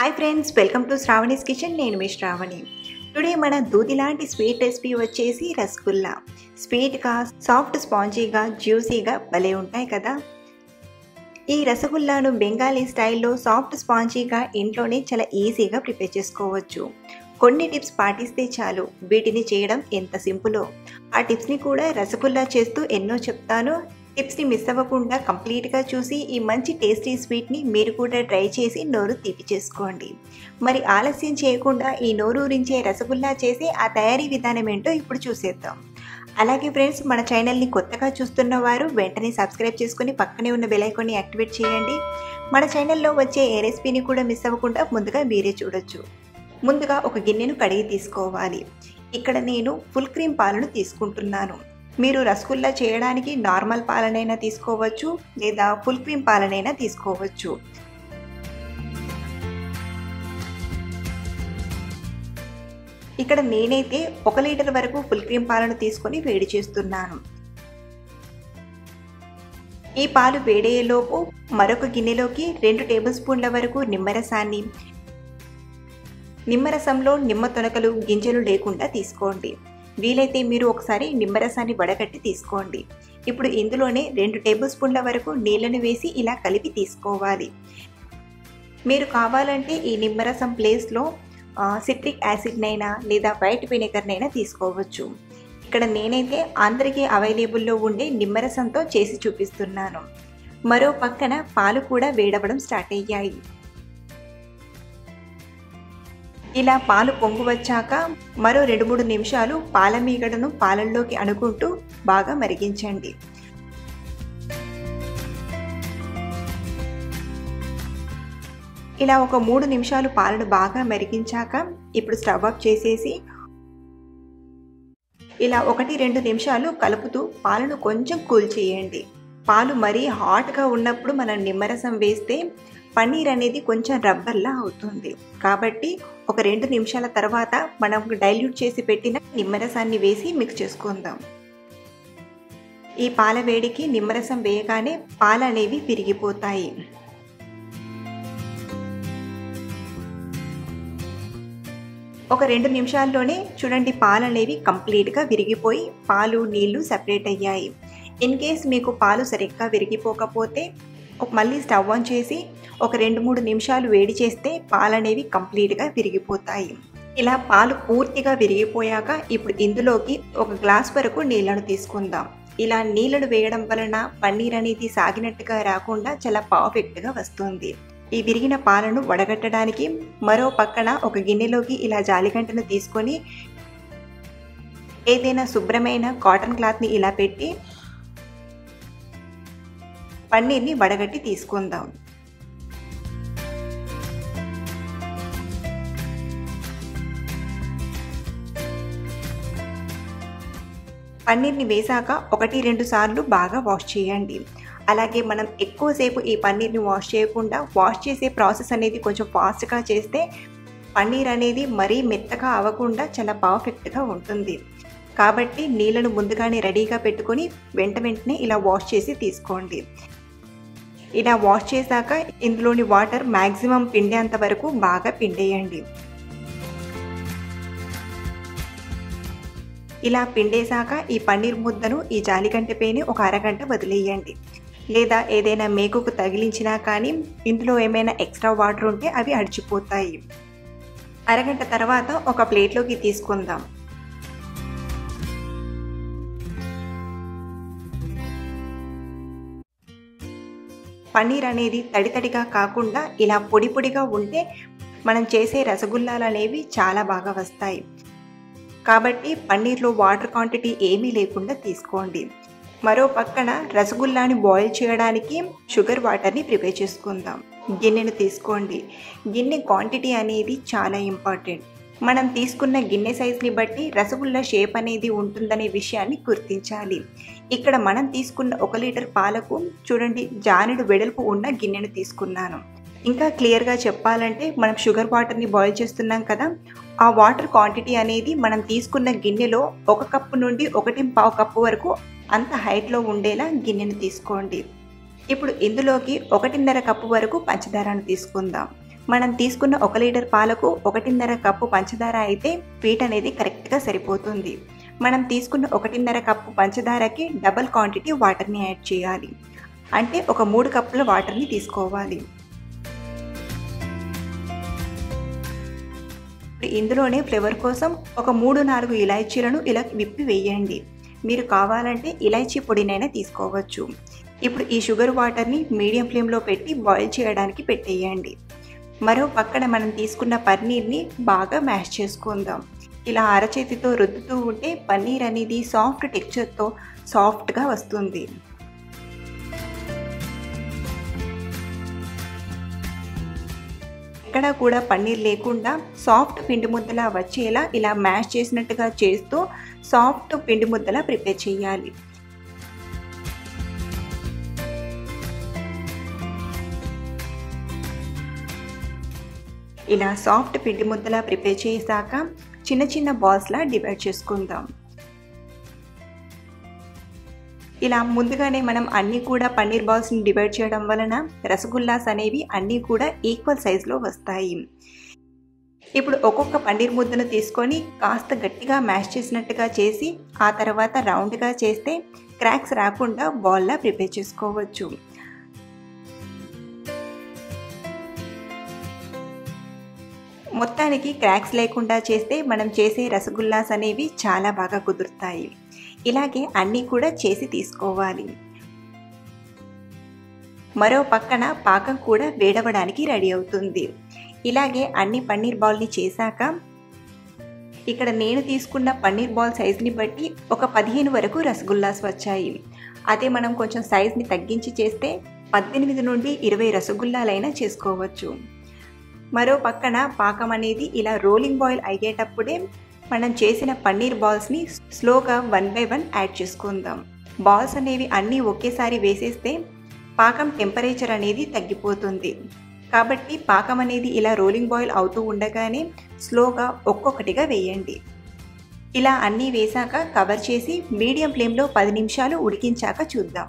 hi friends welcome to Sravani's kitchen నేను మీ Shravani today మన దూది లాంటి స్వీట్ రెసిపీ వచ్చేసి రసగుల్లా స్వీట్గా సాఫ్ట్ స్పాంజీగా జ్యూసీగా భలే ఉంటాయి కదా ఈ రసగుల్లాను బెంగాలీ స్టైల్లో సాఫ్ట్ స్పాంజీగా ఇంట్లోనే చాలా ఈజీగా ప్రిపేర్ చేసుకోవచ్చు కొన్ని టిప్స్ పాటిస్తే చాలు వీటిని చేయడం ఎంత సింపులో ఆ టిప్స్ని కూడా రసగుల్లా చేస్తూ ఎన్నో చెప్తాను టిప్స్ని మిస్ అవ్వకుండా కంప్లీట్గా చూసి ఈ మంచి టేస్టీ స్వీట్ని మీరు కూడా ట్రై చేసి నోరు తీపి చేసుకోండి మరి ఆలస్యం చేయకుండా ఈ నోరూరించే రసగుల్లా చేసి ఆ తయారీ విధానం ఏంటో ఇప్పుడు చూసేద్దాం అలాగే ఫ్రెండ్స్ మన ఛానల్ని కొత్తగా చూస్తున్న వారు వెంటనే సబ్స్క్రైబ్ చేసుకుని పక్కనే ఉన్న బెలైకాన్ని యాక్టివేట్ చేయండి మన ఛానల్లో వచ్చే ఏ రెసిపీని కూడా మిస్ అవ్వకుండా ముందుగా మీరే చూడొచ్చు ముందుగా ఒక గిన్నెను కడిగి తీసుకోవాలి ఇక్కడ నేను ఫుల్ క్రీమ్ పాలను తీసుకుంటున్నాను మీరు రసగుల్లా చేయడానికి నార్మల్ పాలనైనా తీసుకోవచ్చు లేదా ఫుల్ క్రీమ్ పాలనైనా తీసుకోవచ్చు ఇక్కడ నేనైతే ఒక లీటర్ వరకు ఫుల్ క్రీమ్ పాలను తీసుకొని వేడి చేస్తున్నాను ఈ పాలు వేడయ్యేలోపు మరొక గిన్నెలోకి రెండు టేబుల్ స్పూన్ల వరకు నిమ్మరసాన్ని నిమ్మరసంలో నిమ్మ తొనకలు గింజలు లేకుండా తీసుకోండి వీలైతే మీరు ఒకసారి నిమ్మరసాన్ని వడగట్టి తీసుకోండి ఇప్పుడు ఇందులోనే రెండు టేబుల్ స్పూన్ల వరకు నీళ్ళను వేసి ఇలా కలిపి తీసుకోవాలి మీరు కావాలంటే ఈ నిమ్మరసం ప్లేస్లో సిట్రిక్ యాసిడ్నైనా లేదా వైట్ వెనిగర్నైనా తీసుకోవచ్చు ఇక్కడ నేనైతే అందరికీ అవైలబుల్లో ఉండే నిమ్మరసంతో చేసి చూపిస్తున్నాను మరో పక్కన పాలు కూడా వేడవడం స్టార్ట్ అయ్యాయి ఇలా పాలు పొంగు వచ్చాక మరో రెండు మూడు నిమిషాలు పాల మీగడను పాలల్లోకి అనుకుంటూ బాగా మరిగించండి ఇలా ఒక మూడు నిమిషాలు పాలను బాగా మరిగించాక ఇప్పుడు స్టవ్ ఆఫ్ చేసేసి ఇలా ఒకటి రెండు నిమిషాలు కలుపుతూ పాలను కొంచెం కూల్ చేయండి పాలు మరీ హాట్గా ఉన్నప్పుడు మనం నిమ్మరసం వేస్తే పన్నీర్ అనేది కొంచెం రబ్బర్లా అవుతుంది కాబట్టి ఒక రెండు నిమిషాల తర్వాత మనం డైల్యూట్ చేసి పెట్టిన నిమ్మరసాన్ని వేసి మిక్స్ చేసుకుందాం ఈ పాల వేడికి నిమ్మరసం వేయగానే పాలు అనేవి విరిగిపోతాయి ఒక రెండు నిమిషాల్లోనే చూడండి పాలు అనేవి కంప్లీట్గా విరిగిపోయి పాలు నీళ్లు సపరేట్ అయ్యాయి ఇన్ కేస్ మీకు పాలు సరిగ్గా విరిగిపోకపోతే మళ్ళీ స్టవ్ ఆన్ చేసి ఒక రెండు మూడు నిమిషాలు వేడి చేస్తే పాలు అనేవి కంప్లీట్గా విరిగిపోతాయి ఇలా పాలు పూర్తిగా విరిగిపోయాక ఇప్పుడు ఇందులోకి ఒక గ్లాస్ వరకు నీళ్లను తీసుకుందాం ఇలా నీళ్లను వేయడం వలన పన్నీర్ అనేది సాగినట్టుగా రాకుండా చాలా పర్ఫెక్ట్గా వస్తుంది ఈ విరిగిన పాలను వడగట్టడానికి మరో పక్కన ఒక గిన్నెలోకి ఇలా జాలిగంటను తీసుకొని ఏదైనా శుభ్రమైన కాటన్ క్లాత్ని ఇలా పెట్టి పన్నీర్ని వడగట్టి తీసుకుందాం పన్నీర్ని వేశాక ఒకటి రెండు సార్లు బాగా వాష్ చేయండి అలాగే మనం ఎక్కువసేపు ఈ పన్నీర్ని వాష్ చేయకుండా వాష్ చేసే ప్రాసెస్ అనేది కొంచెం ఫాస్ట్గా చేస్తే పన్నీర్ అనేది మరీ మెత్తగా అవ్వకుండా చాలా పర్ఫెక్ట్గా ఉంటుంది కాబట్టి నీళ్ళను ముందుగానే రెడీగా పెట్టుకొని వెంట వెంటనే ఇలా వాష్ చేసి తీసుకోండి ఇలా వాష్ చేశాక ఇందులోని వాటర్ మ్యాక్సిమం పిండేంత వరకు బాగా పిండేయండి ఇలా పిండేశాక ఈ పన్నీర్ ముద్దను ఈ జాలిగంట పైన ఒక అరగంట వదిలేయండి లేదా ఏదైనా మేకుకు తగిలించినా కానీ ఇందులో ఏమైనా ఎక్స్ట్రా వాటర్ ఉంటే అవి అడిచిపోతాయి అరగంట తర్వాత ఒక ప్లేట్లోకి తీసుకుందాం పన్నీర్ అనేది తడి తడిగా కాకుండా ఇలా పొడి పొడిగా ఉంటే మనం చేసే రసగుల్లాలు అనేవి చాలా బాగా వస్తాయి కాబట్టి పన్నీర్లో వాటర్ క్వాంటిటీ ఏమీ లేకుండా తీసుకోండి మరో పక్కన రసగుల్లాని బాయిల్ చేయడానికి షుగర్ వాటర్ని ప్రిపేర్ చేసుకుందాం గిన్నెను తీసుకోండి గిన్నె క్వాంటిటీ అనేది చాలా ఇంపార్టెంట్ మనం తీసుకున్న గిన్నె సైజ్ని బట్టి రసగుల్లా షేప్ అనేది ఉంటుందనే విషయాన్ని గుర్తించాలి ఇక్కడ మనం తీసుకున్న ఒక లీటర్ పాలకు చూడండి జానుడు వెడల్పు ఉన్న గిన్నెను తీసుకున్నాను ఇంకా క్లియర్గా చెప్పాలంటే మనం షుగర్ వాటర్ని బాయిల్ చేస్తున్నాం కదా ఆ వాటర్ క్వాంటిటీ అనేది మనం తీసుకున్న గిన్నెలో ఒక కప్పు నుండి ఒకటి పావు కప్పు వరకు అంత హైట్లో ఉండేలా గిన్నెను తీసుకోండి ఇప్పుడు ఇందులోకి ఒకటిన్నర కప్పు వరకు పంచదారను తీసుకుందాం మనం తీసుకున్న ఒక లీటర్ పాలకు ఒకటిన్నర కప్పు పంచదార అయితే స్వీట్ అనేది కరెక్ట్గా సరిపోతుంది మనం తీసుకున్న ఒకటిన్నర కప్పు పంచదారకి డబల్ క్వాంటిటీ వాటర్ని యాడ్ చేయాలి అంటే ఒక మూడు కప్పుల వాటర్ని తీసుకోవాలి ఇందులోనే ఫ్లేవర్ కోసం ఒక మూడు నాలుగు ఇలాచీలను ఇలా విప్పి వేయండి మీరు కావాలంటే ఇలాచీ పొడినైనా తీసుకోవచ్చు ఇప్పుడు ఈ షుగర్ వాటర్ని మీడియం ఫ్లేమ్లో పెట్టి బాయిల్ చేయడానికి పెట్టేయండి మరో పక్కన మనం తీసుకున్న పన్నీర్ని బాగా మ్యాష్ చేసుకుందాం ఇలా అరచేతితో రుద్దుతూ ఉంటే పన్నీర్ అనేది సాఫ్ట్ టెక్చర్తో సాఫ్ట్గా వస్తుంది ఎక్కడ కూడా పన్నీర్ లేకుండా సాఫ్ట్ పిండి ముద్దలా వచ్చేలా ఇలా మ్యాష్ చేసినట్టుగా చేస్తూ సాఫ్ట్ పిండి ముద్దలా ప్రిపేర్ చేయాలి ఇలా సాఫ్ట్ పిండి ముద్దలా ప్రిపేర్ చేశాక చిన్న చిన్న బాల్స్లా డివైడ్ చేసుకుందాం ఇలా ముందుగానే మనం అన్నీ కూడా పన్నీర్ బాల్స్ని డివైడ్ చేయడం వలన రసగుల్లాస్ అనేవి అన్నీ కూడా ఈక్వల్ సైజులో వస్తాయి ఇప్పుడు ఒక్కొక్క పన్నీర్ ముద్దను తీసుకొని కాస్త గట్టిగా మ్యాష్ చేసినట్టుగా చేసి ఆ తర్వాత రౌండ్గా చేస్తే క్రాక్స్ రాకుండా బాల్లా ప్రిపేర్ చేసుకోవచ్చు మొత్తానికి క్రాక్స్ లేకుండా చేస్తే మనం చేసే రసగుల్లాస్ అనేవి చాలా బాగా కుదురుతాయి ఇలాగే అన్నీ కూడా చేసి తీసుకోవాలి మరో పక్కన పాకం కూడా వేడవడానికి రెడీ అవుతుంది ఇలాగే అన్ని పన్నీర్ బాల్ని చేశాక ఇక్కడ నేను తీసుకున్న పన్నీర్ బాల్ సైజ్ని బట్టి ఒక పదిహేను వరకు రసగుల్లాస్ వచ్చాయి అదే మనం కొంచెం సైజ్ని తగ్గించి చేస్తే పద్దెనిమిది నుండి ఇరవై రసగుల్లాలైనా చేసుకోవచ్చు మరో పక్కన పాకం అనేది ఇలా రోలింగ్ బాయిల్ అయ్యేటప్పుడే మనం చేసిన పన్నీర్ బాల్స్ని స్లోగా వన్ బై వన్ యాడ్ చేసుకుందాం బాల్స్ అనేవి అన్నీ ఒకేసారి వేసేస్తే పాకం టెంపరేచర్ అనేది తగ్గిపోతుంది కాబట్టి పాకం అనేది ఇలా రోలింగ్ బాయిల్ అవుతూ ఉండగానే స్లోగా ఒక్కొక్కటిగా వేయండి ఇలా అన్నీ వేశాక కవర్ చేసి మీడియం ఫ్లేమ్లో పది నిమిషాలు ఉడికించాక చూద్దాం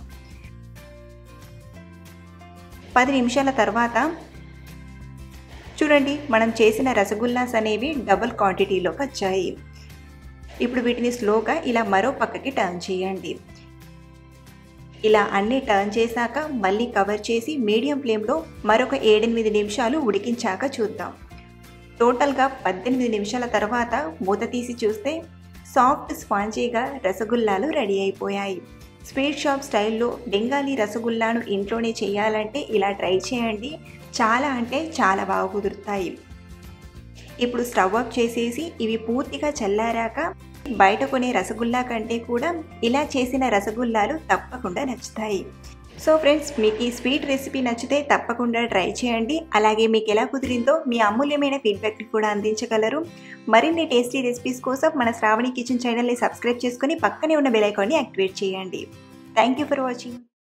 పది నిమిషాల తర్వాత చూడండి మనం చేసిన రసగుల్లాస్ అనేవి డబుల్ క్వాంటిటీలోకి వచ్చాయి ఇప్పుడు వీటిని స్లోగా ఇలా మరో పక్కకి టర్న్ చేయండి ఇలా అన్నీ టర్న్ చేశాక మళ్ళీ కవర్ చేసి మీడియం ఫ్లేమ్లో మరొక ఏడెనిమిది నిమిషాలు ఉడికించాక చూద్దాం టోటల్గా పద్దెనిమిది నిమిషాల తర్వాత మూత తీసి చూస్తే సాఫ్ట్ స్పాంజీగా రసగుల్లాలు రెడీ అయిపోయాయి స్వీట్ షాప్ స్టైల్లో బెంగాలీ రసగుల్లాను ఇంట్లోనే చేయాలంటే ఇలా ట్రై చేయండి చాలా అంటే చాలా బాగా కుదురుతాయి ఇప్పుడు స్టవ్ ఆఫ్ చేసేసి ఇవి పూర్తిగా చల్లారాక బయట కొనే రసగుల్లా కంటే కూడా ఇలా చేసిన రసగుల్లాలు తప్పకుండా నచ్చుతాయి సో ఫ్రెండ్స్ మీకు ఈ స్వీట్ రెసిపీ నచ్చితే తప్పకుండా ట్రై చేయండి అలాగే మీకు ఎలా కుదిరిందో మీ అమూల్యమైన ఫీడ్బ్యాక్ని కూడా అందించగలరు మరిన్ని టేస్టీ రెసిపీస్ కోసం మన శ్రావణి కిచెన్ ఛానల్ని సబ్స్క్రైబ్ చేసుకుని పక్కనే ఉన్న బెల్ ఐకాన్ని యాక్టివేట్ చేయండి థ్యాంక్ యూ ఫర్ వాచింగ్